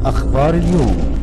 أخبار اليوم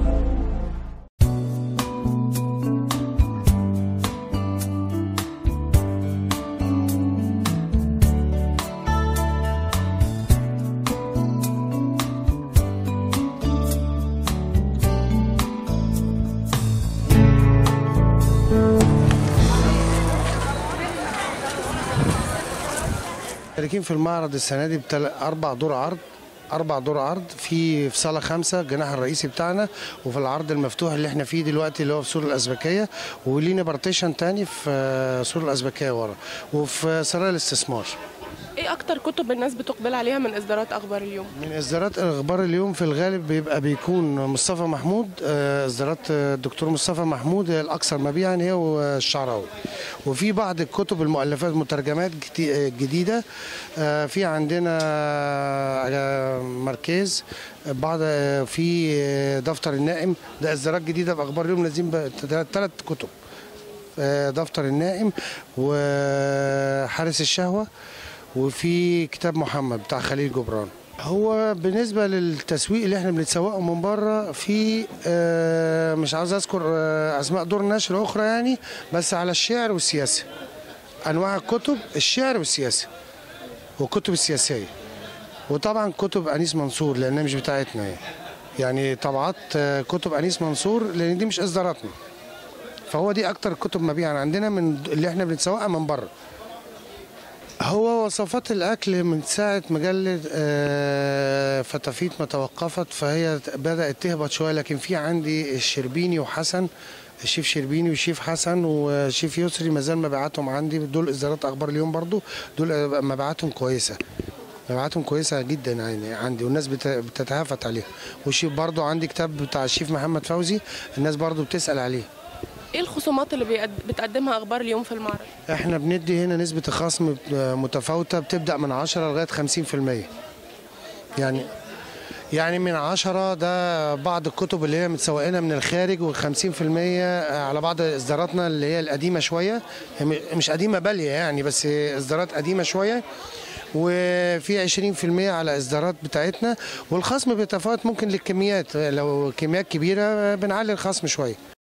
مشتركين في المعرض السنه دي بتل... اربع دور عرض اربع دور عرض في في صاله خمسه الجناح الرئيسي بتاعنا وفي العرض المفتوح اللي احنا فيه دلوقتي اللي هو في سور الازبكيه ولينا بارتيشن تاني في آه، سور الازبكيه ورا وفي سرايا الاستثمار ايه اكتر كتب الناس بتقبل عليها من اصدارات اخبار اليوم من اصدارات اخبار اليوم في الغالب بيبقى بيكون مصطفى محمود آه، اصدارات آه، الدكتور مصطفى محمود هي الاكثر مبيعا هي والشعراوي وفي بعض الكتب المؤلفات مترجمات جدي- آه، جديده آه، في عندنا آه، ماركيز بعض آه، في آه، دفتر النائم ده اصدارات جديده باخبار اليوم نازلين ثلاث كتب آه، دفتر النائم وحارس الشهوة وفي كتاب محمد بتاع خليل جبران هو بالنسبة للتسويق اللي احنا بنتسوقه من بره في آه، مش عاوز اذكر آه، اسماء دور نشر اخرى يعني بس على الشعر والسياسة انواع الكتب الشعر والسياسة والكتب السياسية وطبعا كتب انيس منصور لانها مش بتاعتنا يعني يعني طبعات آه، كتب انيس منصور لان دي مش اصداراتنا فهو دي اكتر كتب مبيعا عندنا من اللي احنا بنتسوقها من بره هو وصفات الاكل من ساعه مجله آه، فتافيت ما توقفت فهي بدات تهبط شويه لكن في عندي الشربيني وحسن الشيف شربيني والشيف حسن وشيف يسري ما زال مبيعاتهم عندي دول اصدارات اخبار اليوم برضو دول مبيعاتهم كويسه مبيعاتهم كويسه جدا يعني عندي والناس بت- بتتهافت عليها والشيف برضو عندي كتاب بتاع الشيف محمد فوزي الناس برضو بتسال عليه ايه الخصومات اللي بيقد- بتقدمها اخبار اليوم في المعرض احنا بندي هنا نسبة الخصم متفاوتة بتبدأ من 10 لغاية 50% يعني يعني من 10 ده بعض الكتب اللي هي متسوقينها من الخارج و50% على بعض اصداراتنا اللي هي القديمة شوية هي م- مش قديمة بالية يعني بس اصدارات قديمة شوية وفي 20% على اصدارات بتاعتنا والخصم بيتفاوت ممكن للكميات لو كميات كبيرة بنعلي الخصم شوية